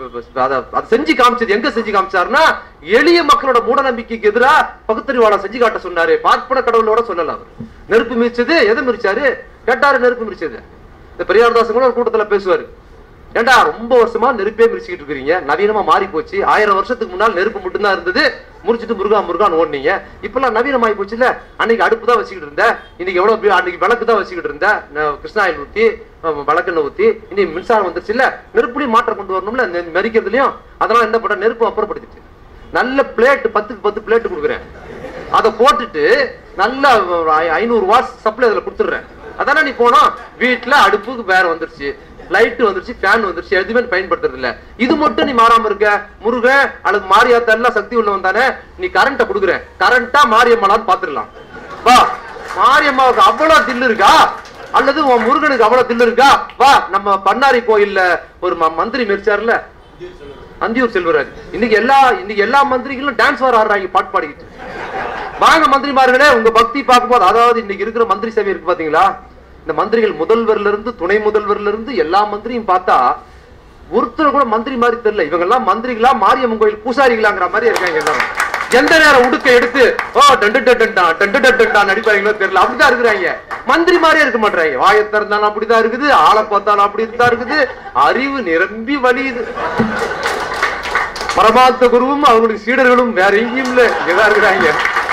அத அதை செஞ்சு காமிச்சது எங்க செஞ்சு காமிச்சாருன்னா எளிய மக்களோட மூட நம்பிக்கைக்கு எதிரா பகுத்தறிவாளர் செஞ்சு காட்ட சொன்னாரு பார்ப்பன கடவுளோட சொல்லல அவர் நெருப்பு மிரிச்சது எதை மிரிச்சாரு கேட்டாரு நெருப்பு மிரிச்சது இந்த பெரியார்தாசன் கூட ஒரு கூட்டத்துல பேசுவாரு ஏண்டா ரொம்ப வருஷமா நெருப்பே மிரிச்சுக்கிட்டு இருக்கிறீங்க நவீனமா மாறி போச்சு ஆயிரம் வருஷத்துக்கு முன்னால் நெருப்பு மட்டும்தான் இருந்தது முறிச்சிட்டு முருகா முருகான்னு ஓடுனீங்க இப்பெல்லாம் நவீனமாயி போச்சுல அன்னைக்கு அடுப்பு தான் வச்சுக்கிட்டு இருந்த இன்னைக்கு எவ்வளவு பெரிய- அன்னைக்கு விளக்கு தான் வச்சுக்கிட்டு இருந்த ந- கிருஷ்ணாயில் ஊத்தி அஹ், விளக்கெண்ணெய் ஊத்தி இன்னைக்கு மின்சாரம் வந்துருச்சு இல்ல நெருப்புலையும் மாற்றம் கொண்டு வரணும்ல இந்த மெரிக்கிறதுலயும் அதெல்லாம் என்ன பண்ண நெருப்பு அப்புறப்படுத்திட்டு நல்ல பிளேட் பத்துக்கு பத்து பிளேட் கொடுக்குறேன் அதை போட்டுட்டு நல்ல ஒரு ஐ- ஐநூறு வாட்ஸ் சப்ளை அதுல கொடுத்துடுறேன் அதானே நீ போனா வீட்டுல அடுப்புக்கு வேற வந்துருச்சு லைட் வந்துருச்சு ஃபேன் வந்துருச்சு எதுவுமே பயன்படுத்துறது இல்ல இது மட்டும் நீ மாறாம இருக்க முருக அல்லது மாரியாத்தா எல்லாம் சக்தி உள்ளவன் தானே நீ கரண்ட குடுக்குற கரண்டா மாரியம்மலான்னு பாத்துடலாம் வா மாரியம்மாவுக்கு அவ்வளவு தில்லு இருக்கா அல்லது உன் முருகனுக்கு அவ்வளவு தில்லு இருக்கா வா நம்ம பண்ணாரி கோயில்ல ஒரு ம- மந்திரி மெரிச்சார்ல அந்தியூர் செல்வராஜ் இன்னைக்கு எல்லா இன்னைக்கு எல்லா மந்திரிகளும் டான்ஸ் வர ஆடுறாங்க பாட்டு பாடிக்கிட்டு வாங்க மந்திரிமார்களே உங்க பக்தி பார்க்கும்போது அதாவது இன்னைக்கு இருக்கிற மந்திரி சபை இருக்கு பாத்தீங்களா இந்த மந்திரிகள் முதல்வர்ல இருந்து துணை முதல்வர்ல இருந்து எல்லா மந்திரியும் பார்த்தா ஒருத்தர் கூட மந்திரி மாதிரி தெரியல இவங்க எல்லாம் மந்திரிகளா மாரியம்மன் கோயில் பூசாரிகளாங்கிற மாதிரி இருக்காங்க எல்லாரும் எந்த நேரம் உடுக்க எடுத்து ஓ டண்டு டண்டா டண்டு டண்டா நடிப்பாங்களோ தெரியல அப்படிதான் இருக்கிறாங்க மந்திரி மாதிரியே இருக்க மாட்டாங்க வாயை திறந்தாலும் அப்படிதான் இருக்குது ஆளை பார்த்தாலும் அப்படிதான் இருக்குது அறிவு நிரம்பி வழியுது பரமார்த்த குருவும் அவங்களுடைய சீடர்களும் வேற எங்கேயும் இல்ல இங்கதான் இருக்கிறாங்க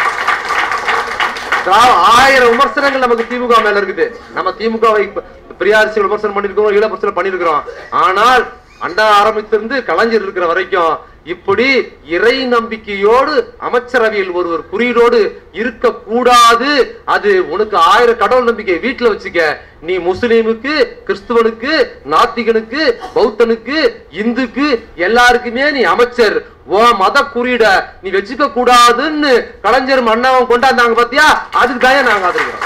தா- ஆயிரம் விமர்சனங்கள் நமக்கு திமுக மேல இருக்குது நம்ம திமுகவை பெரியாரிசி விமர்சனம் பண்ணிருக்கோம் ஈழ விமர்சனம் பண்ணிருக்கிறோம் ஆனால் அண்டா ஆரம்பித்திருந்து கலைஞர் இருக்கிற வரைக்கும் இப்படி இறை நம்பிக்கையோடு அமைச்சரவையில் ஒருவர் குறியீடோடு இருக்க கூடாது அது உனக்கு ஆயிரம் கடவுள் நம்பிக்கை வீட்டுல வச்சுக்க நீ முஸ்லீமுக்கு கிறிஸ்துவனுக்கு நாத்திகனுக்கு பௌத்தனுக்கு இந்துக்கு எல்லாருக்குமே நீ அமைச்சர் உன் மத குறியீட நீ வச்சுக்க கூடாதுன்னு கலைஞர் மன்னவன் கொண்டாந்தாங்க பாத்தியா அதுக்கு தான் நாங்க ஆதரிக்கிறோம்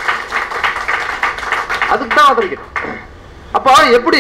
அதுக்கு தான் ஆதரிக்கிறோம் அப்ப எப்படி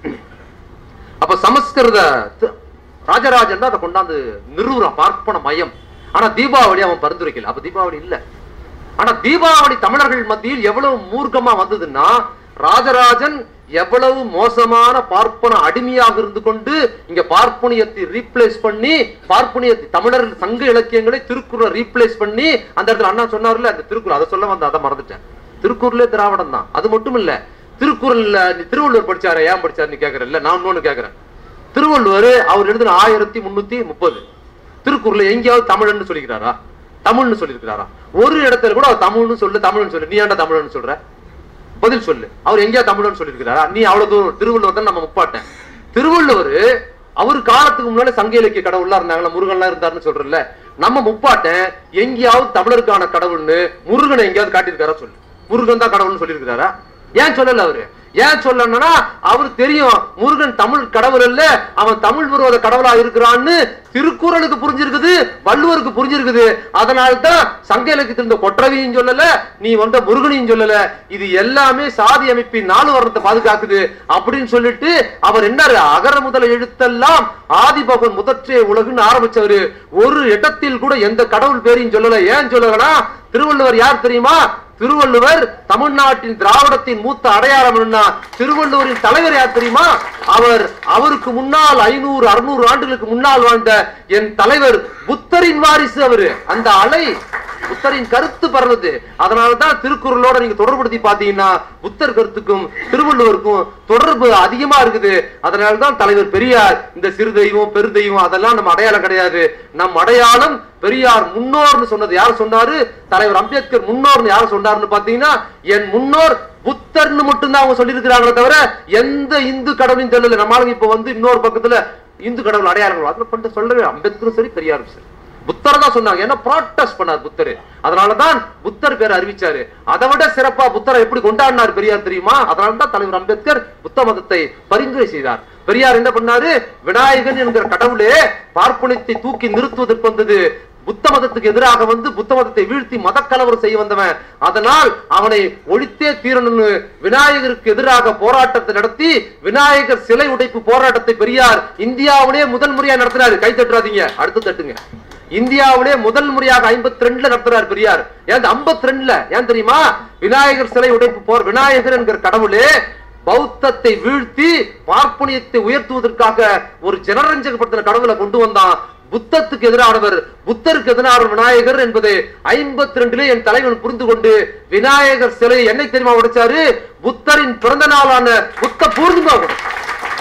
அப்ப சமஸ்கிருத த- ராஜராஜன் தான் அதை கொண்டாந்து நிறுவுறான் பார்ப்பன மயம் ஆனா தீபாவளி அவன் பரிந்துரைக்கல அப்ப தீபாவளி இல்ல ஆனா தீபாவளி தமிழர்கள் மத்தியில் எவ்வளவு மூர்க்கமா வந்ததுன்னா ராஜராஜன் எவ்வளவு மோசமான பார்ப்பன அடிமையாக இருந்து கொண்டு இங்க பார்ப்பனியத்தை ரீப்ளேஸ் பண்ணி பார்ப்பனியத்தை தமிழர் சங்க இலக்கியங்களை திருக்குறளை ரீப்ளேஸ் பண்ணி அந்த இடத்துல அண்ணா சொன்னார்ல அந்த திருக்குறள் அதை சொல்ல வந்த அதை மறந்துட்டேன் திருக்குறளே திராவிடம் தான் அது மட்டும் இல்ல திருக்குறள்ல நீ திருவள்ளுவர் படிச்சாரு ஏன் படிச்சாருன்னு கேக்குறேன் நான் இன்னொன்னு கேக்குறேன் திருவள்ளுவர் அவர் எழுதின ஆயிரத்தி முன்னூத்தி முப்பது திருக்குறளை எங்கேயாவது தமிழ்னு சொல்லிக்கிறாரா தமிழ்னு சொல்லியிருக்கிறாரா ஒரு இடத்துல கூட அவர் தமிழ்னு சொல்லு தமிழ்னு சொல்லு நீ ஏன்டா தமிழ்னு சொல்ற பதில் சொல்லு அவர் எங்கேயா தமிழ்னு சொல்லியிருக்கிறாரா நீ அவ்வளவு தூரம் திருவள்ளுவர் தான் நம்ம முப்பாட்டேன் திருவள்ளுவர் அவர் காலத்துக்கு முன்னாடி சங்க இலக்கிய கடவுள்லாம் இருந்தாங்களா முருகன்லாம் இருந்தாருன்னு சொல்றல நம்ம முப்பாட்டன் எங்கேயாவது தமிழருக்கான கடவுள்னு முருகனை எங்கேயாவது காட்டியிருக்காரா சொல்லு முருகன் தான் கடவுள்னு சொல்லியிருக்கிறாரா ஏன் சொல்லல அவரு ஏன் சொல்லணும்னா அவருக்கு தெரியும் முருகன் தமிழ் கடவுள் அல்ல அவன் தமிழ் விரோத கடவுளா இருக்கிறான்னு திருக்குறளுக்கு புரிஞ்சிருக்குது வள்ளுவருக்கு புரிஞ்சிருக்குது அதனால தான் சங்க இலக்கியத்தில் இந்த கொற்றவையும் சொல்லல நீ வந்த முருகனையும் சொல்லல இது எல்லாமே சாதி அமைப்பின் நாலு வர்ணத்தை பாதுகாக்குது அப்படின்னு சொல்லிட்டு அவர் என்ன அகர முதல எழுத்தெல்லாம் ஆதிபகன் முதற்றே உலகுன்னு ஆரம்பிச்சவரு ஒரு இடத்தில் கூட எந்த கடவுள் பேரையும் சொல்லல ஏன் சொல்லலனா திருவள்ளுவர் யார் தெரியுமா திருவள்ளுவர் தமிழ்நாட்டின் திராவிடத்தின் மூத்த அடையாளம் என்ன திருவள்ளுவரின் தலைவர் யார் தெரியுமா அவர் அவருக்கு முன்னால் ஐநூறு அறுநூறு ஆண்டுகளுக்கு முன்னால் வாழ்ந்த என் தலைவர் புத்தரின் வாரிசு அவரு அந்த அலை புத்தரின் கருத்து பரவுது அதனாலதான் திருக்குறளோட நீங்க தொடர்புபடுத்தி பாத்தீங்கன்னா புத்தர் கருத்துக்கும் திருவள்ளுவருக்கும் தொடர்பு அதிகமா இருக்குது அதனாலதான் தலைவர் பெரியார் இந்த சிறு தெய்வம் பெருதெய்வம் அதெல்லாம் நம்ம அடையாளம் கிடையாது நம் அடையாளம் பெரியார் முன்னோர்னு சொன்னது யார் சொன்னாரு தலைவர் அம்பேத்கர் முன்னோர்னு யார் சொன்னாருன்னு பாத்தீங்கன்னா என் முன்னோர் புத்தர்னு மட்டும்தான் அவங்க சொல்லியிருக்கிறாங்களே தவிர எந்த இந்து கடவுளையும் தெரியல நம்ம ஆளுங்க இப்ப வந்து இன்னொரு பக்கத்துல இந்து கடவுள் அடையாளங்கள் அதுல பண்ணிட்டு சொல்லவே அம்பேத்கரும் சரி பெரியாரும் சரி புத்தர் தான் சொன்னாங்க ஏன்னா ப்ராட்டஸ்ட் பண்ணார் புத்தர் அதனாலதான் புத்தர் பேர் அறிவிச்சாரு அதை விட சிறப்பா புத்தரை எப்படி கொண்டாடினார் பெரியார் தெரியுமா அதனாலதான் தலைவர் அம்பேத்கர் புத்த மதத்தை பரிந்துரை செய்தார் பெரியார் என்ன பண்ணாரு விநாயகன் என்கிற கடவுளே பார்ப்பனத்தை தூக்கி நிறுத்துவதற்கு வந்தது புத்த மதத்துக்கு எதிராக வந்து புத்த மதத்தை வீழ்த்தி மதக்கலவரம் செய்ய வந்தவன் அதனால் அவனை ஒழித்தே தீரணும்னு விநாயகருக்கு எதிராக போராட்டத்தை நடத்தி விநாயகர் சிலை உடைப்பு போராட்டத்தை பெரியார் இந்தியாவிலே முதல் முறையா நடத்தினாரு கை தட்டுறாதீங்க அடுத்து தட்டுங்க இந்தியாவிலே முதல் முறையாக ஐம்பத்தி ரெண்டுல நடத்துறாரு பெரியார் ஏன் ஐம்பத்தி ரெண்டுல ஏன் தெரியுமா விநாயகர் சிலை உடைப்பு போர் விநாயகர் என்கிற கடவுளே பௌத்தத்தை வீழ்த்தி பார்ப்பனியத்தை உயர்த்துவதற்காக ஒரு ஜனரஞ்சகப்படுத்தின கடவுளை கொண்டு வந்தான் புத்தத்துக்கு எதிரானவர் புத்தருக்கு எதிரான விநாயகர் என்பதை ஐம்பத்தி ரெண்டுல என் தலைவன் புரிந்து கொண்டு விநாயகர் சிலை என்னை தெரியுமா உடைச்சாரு புத்தரின் பிறந்த நாளான புத்த பூர்ணிமா உடைச்சாரு.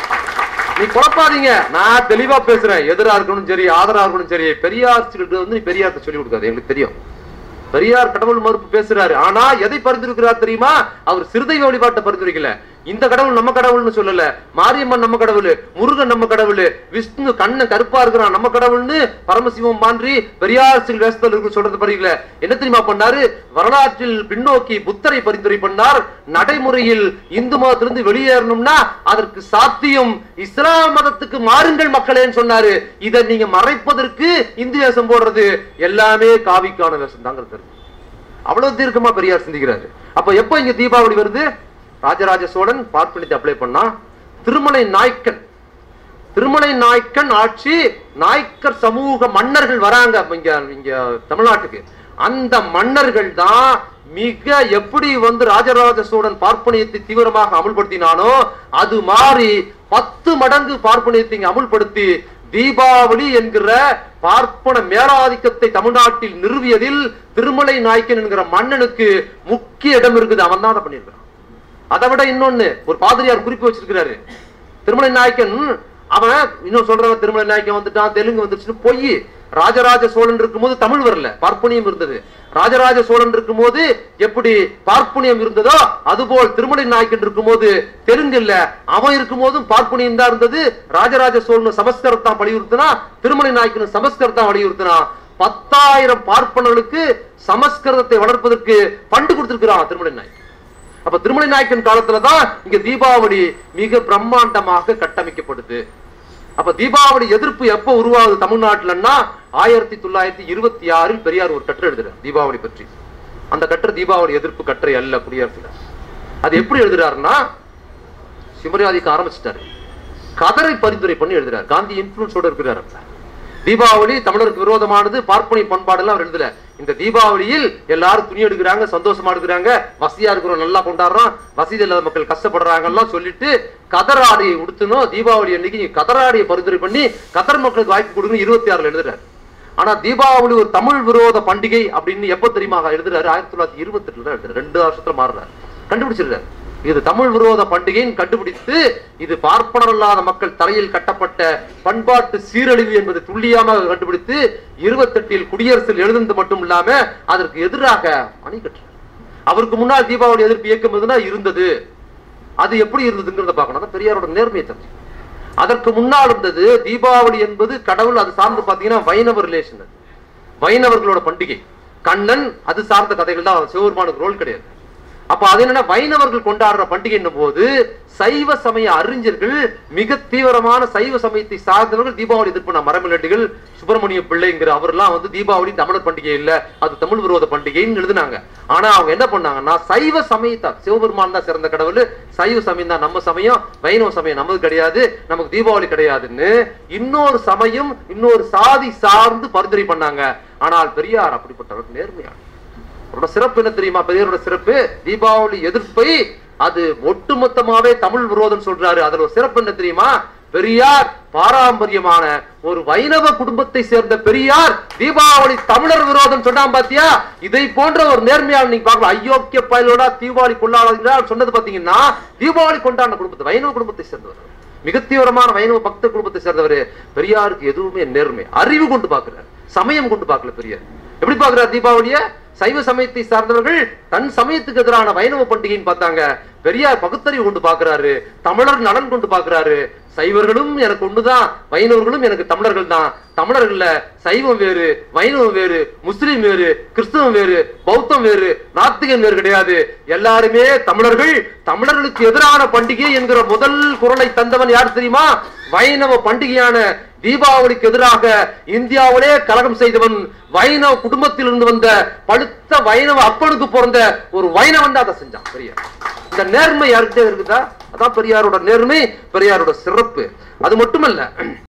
நீ குழப்பாதீங்க நான் தெளிவா பேசுறேன் எதிரா இருக்கணும் சரி ஆதரா இருக்கணும் சரி பெரியார் கிட்ட வந்து நீ பெரியார்ட்ட சொல்லி கொடுக்காது எங்களுக்கு தெரியும் பெரியார் கடவுள் மறுப்பு பேசுறாரு ஆனா எதை பரிந்துரைக்கிறார் தெரியுமா அவர் சிறுதெய்வ வழிபாட்டை பரிந்துரைக்கல இந்த கடவுள் நம்ம கடவுள்னு சொல்லல மாரியம்மன் நம்ம கடவுள் முருகன் நம்ம கடவுள் விஷ்ணு கண்ணு கருப்பா இருக்கிறான் நம்ம கடவுள்னு பரமசிவம் மான்றி பெரியார் சில் வேஷத்தில் இருக்கு சொல்றது பரிகல என்ன தெரியுமா பண்ணாரு வரலாற்றில் பின்னோக்கி புத்தரை பரிந்துரை பண்ணார் நடைமுறையில் இந்து மதத்திலிருந்து வெளியேறணும்னா அதற்கு சாத்தியம் இஸ்லாம் மதத்துக்கு மாறுங்கள் மக்களேன்னு சொன்னாரு இதை நீங்க மறைப்பதற்கு இந்து வேஷம் போடுறது எல்லாமே காவிக்கான வேஷம் தாங்கிறது அவ்வளவு தீர்க்கமா பெரியார் சிந்திக்கிறாரு அப்ப எப்ப இங்க தீபாவளி வருது ராஜராஜ சோழன் பார்ப்பனியத்தை அப்ளை பண்ணா திருமலை நாயக்கன் திருமலை நாயக்கன் ஆட்சி நாயக்கர் சமூக மன்னர்கள் வராங்க இங்க இங்க தமிழ்நாட்டுக்கு அந்த மன்னர்கள் தான் மிக எப்படி வந்து ராஜராஜ சோழன் பார்ப்பனியத்தை தீவிரமாக அமுல்படுத்தினானோ அது மாறி பத்து மடங்கு பார்ப்பனியத்தை இங்க அமுல்படுத்தி தீபாவளி என்கிற பார்ப்பன மேலாதிக்கத்தை தமிழ்நாட்டில் நிறுவியதில் திருமலை நாயக்கன் என்கிற மன்னனுக்கு முக்கிய இடம் இருக்குது அவன் தான் அதை பண்ணியிருக்கிறான் அதை விட இன்னொன்னு ஒரு பாதிரியார் குறிப்பு வச்சிருக்கிறாரு திருமலை நாயக்கன் அவன் இன்னும் சொல்றவன் திருமலை நாயக்கன் வந்துட்டான் தெலுங்கு வந்துச்சுன்னு பொய் ராஜராஜ சோழன் இருக்கும்போது தமிழ் வரல பார்ப்பனியம் இருந்தது ராஜராஜ சோழன் இருக்கும்போது எப்படி பார்ப்பனியம் இருந்ததோ அதுபோல் திருமலை நாயக்கன் இருக்கும்போது தெலுங்கு இல்ல அவன் இருக்கும்போதும் பார்ப்பனியம் தான் இருந்தது ராஜராஜ சோழன் சமஸ்கரத்தான் வலியுறுத்தினா திருமலை நாயக்கன் சமஸ்கரத்தான் வலியுறுத்தினா பத்தாயிரம் பார்ப்பனர்களுக்கு சமஸ்கிருதத்தை வளர்ப்பதற்கு பண்டு கொடுத்திருக்கிறான் திருமலை நாயக்கன் அப்ப திருமலை நாயக்கன் காலத்துல தான் இங்க தீபாவளி மிக பிரம்மாண்டமாக கட்டமைக்கப்படுது அப்ப தீபாவளி எதிர்ப்பு எப்ப உருவாகுது தமிழ்நாட்டுலன்னா ஆயிரத்தி தொள்ளாயிரத்தி இருபத்தி ஆறில் பெரியார் ஒரு கட்டுரை எழுதுறார் தீபாவளி பற்றி அந்த கட்டுரை தீபாவளி எதிர்ப்பு கட்டுரை அல்ல குடியரசுல அது எப்படி எழுதுறாருன்னா சிவமரியாதைக்கு ஆரம்பிச்சிட்டாரு கதரை பரிந்துரை பண்ணி எழுதுறாரு காந்தி இன்ஃபுளுன்ஸோட இருக்கிறார் அப்ப. தீபாவளி தமிழருக்கு விரோதமானது பார்ப்பனை பண்பாடு எல்லாம் அவர் எழுதல இந்த தீபாவளியில் எல்லாரும் துணி எடுக்கிறாங்க சந்தோஷமா எடுக்கிறாங்க வசதியா இருக்கிறோம் நல்லா கொண்டாடுறோம் வசதி இல்லாத மக்கள் கஷ்டப்படுறாங்க எல்லாம் சொல்லிட்டு கதர் ஆடையை உடுத்தணும் தீபாவளி அன்னைக்கு நீங்க கதர் ஆடையை பரிந்துரை பண்ணி கதர் மக்களுக்கு வாய்ப்பு கொடுக்கணும் இருபத்தி ஆறுல எழுதுறாரு ஆனா தீபாவளி ஒரு தமிழ் விரோத பண்டிகை அப்படின்னு எப்ப தெரியுமா எழுதுறாரு ஆயிரத்தி தொள்ளாயிரத்தி இருபத்தி எட்டுல தான் எழுதுறாரு ரெண்டு வருஷத்துல மாறுறாரு கண்டுபிடிச்சிருக்காரு இது தமிழ் விரோத பண்டிகைன்னு கண்டுபிடித்து இது பார்ப்பனர் அல்லாத மக்கள் தலையில் கட்டப்பட்ட பண்பாட்டு சீரழிவு என்பதை துல்லியமாக கண்டுபிடித்து இருபத்தெட்டில் குடியரசில் எழுதுனது மட்டும் இல்லாம அதற்கு எதிராக அணி கட்டுறார் அவருக்கு முன்னால் தீபாவளி எதிர்ப்பு இயக்கம் எதுனா இருந்தது அது எப்படி இருந்ததுங்கிறத பார்க்கணும் அதான் பெரியாரோட நேர்மையை தெரிஞ்சு அதற்கு முன்னால் இருந்தது தீபாவளி என்பது கடவுள் அது சார்ந்து பாத்தீங்கன்னா வைணவ ரிலேஷன் வைணவர்களோட பண்டிகை கண்ணன் அது சார்ந்த கதைகள் தான் சிவபெருமானுக்கு ரோல் கிடையாது அப்ப அது என்னன்னா வைணவர்கள் கொண்டாடுற பண்டிகை போது சைவ சமய அறிஞர்கள் மிக தீவிரமான சைவ சமயத்தை சார்ந்தவர்கள் தீபாவளி எதிர்ப்பு மரமிலட்டிகள் சுப்பிரமணிய பிள்ளைங்கிற அவர்லாம் வந்து தீபாவளி தமிழர் பண்டிகை இல்ல அது தமிழ் விரோத பண்டிகைன்னு எழுதுனாங்க ஆனா அவங்க என்ன பண்ணாங்கன்னா சைவ சமயத்தார் சிவபெருமான் தான் சிறந்த கடவுள் சைவ சமயம் தான் நம்ம சமயம் வைணவ சமயம் நமக்கு கிடையாது நமக்கு தீபாவளி கிடையாதுன்னு இன்னொரு சமயம் இன்னொரு சாதி சார்ந்து பரிந்துரை பண்ணாங்க ஆனால் பெரியார் அப்படிப்பட்டவர் நேர்மையான அவரோட சிறப்பு என்ன தெரியுமா பெரியாரோட சிறப்பு தீபாவளி எதிர்ப்பை அது ஒட்டுமொத்தமாவே தமிழ் விரோதம் சொல்றாரு அதுல ஒரு சிறப்பு என்ன தெரியுமா பெரியார் பாரம்பரியமான ஒரு வைணவ குடும்பத்தை சேர்ந்த பெரியார் தீபாவளி தமிழர் விரோதம் சொன்னான் பாத்தியா இதை போன்ற ஒரு நேர்மையாளர் நீங்க பார்க்கலாம் ஐயோக்கிய பயலோட தீபாவளி கொண்டாடுறீங்களா சொன்னது பாத்தீங்கன்னா தீபாவளி கொண்டாடின குடும்பத்தை வைணவ குடும்பத்தை சேர்ந்தவர் மிக தீவிரமான வைணவ பக்த குடும்பத்தை சேர்ந்தவர் பெரியாருக்கு எதுவுமே நேர்மை அறிவு கொண்டு பார்க்கிறார் சமயம் கொண்டு பார்க்கல பெரியார் எப்படி பார்க்கிறார் தீபாவளிய சைவ சமயத்தை சார்ந்தவர்கள் தன் சமயத்துக்கு எதிரான வைணவ பண்டிகைன்னு பார்த்தாங்க பெரியார் பகுத்தறிவு கொண்டு பார்க்கிறாரு தமிழர் நலன் கொண்டு பார்க்கிறாரு சைவர்களும் எனக்கு ஒண்ணுதான் வைணவர்களும் எனக்கு தமிழர்கள் தான் தமிழர்கள்ல சைவம் வேறு வைணவம் வேறு முஸ்லீம் வேறு கிறிஸ்தவம் வேறு பௌத்தம் வேறு நாத்திகன் வேறு கிடையாது எல்லாருமே தமிழர்கள் தமிழர்களுக்கு எதிரான பண்டிகை என்கிற முதல் குரலை தந்தவன் யார் தெரியுமா வைணவ பண்டிகையான தீபாவளிக்கு எதிராக இந்தியாவிலே கலகம் செய்தவன் வைணவ குடும்பத்தில் இருந்து வந்த பழுத்த வைணவ அப்பனுக்கு பிறந்த ஒரு வைணவன் தான் அதை செஞ்சான் பெரியார் இந்த நேர்மை யாருக்கிட்டே இருக்குதா அதான் பெரியாரோட நேர்மை பெரியாரோட சிறப்பு அது மட்டுமல்ல